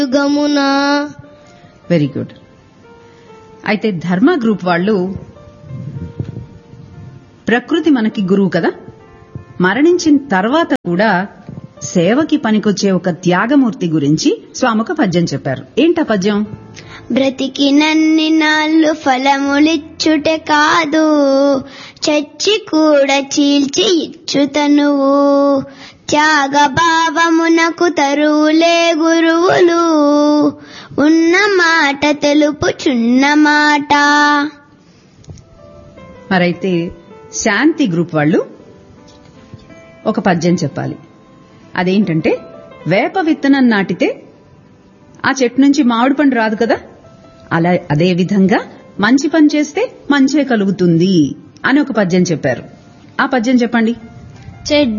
యుగమునా very good అయితే ధర్మ group వాళ్ళు ప్రకృతి మనకి గురువు కదా మరణించిన తర్వాత కూడా సేవకి పనికొచ్చే ఒక త్యాగమూర్తి గురించి స్వామి ఒక పద్యం చెప్పారు ఏంటా పద్యం బ్రతికినన్ని నాళ్ళు ఫలములిచ్చుటే కాదు చచ్చి కూడా చీల్చి ఇచ్చుతనువు త్యాగ భావమునకు తరువులే గురువులు ఉన్న మాట తెలుపుచున్న మాట మరైతే శాంతి గ్రూప్ వాళ్ళు ఒక పద్యం చెప్పాలి అదేంటంటే వేప విత్తనం నాటితే ఆ చెట్టు నుంచి మామిడి పండు రాదు కదా అలా అదే విధంగా మంచి పని చేస్తే మంచే కలుగుతుంది అని ఒక పద్యం చెప్పారు ఆ పద్యం చెప్పండి చెడ్డ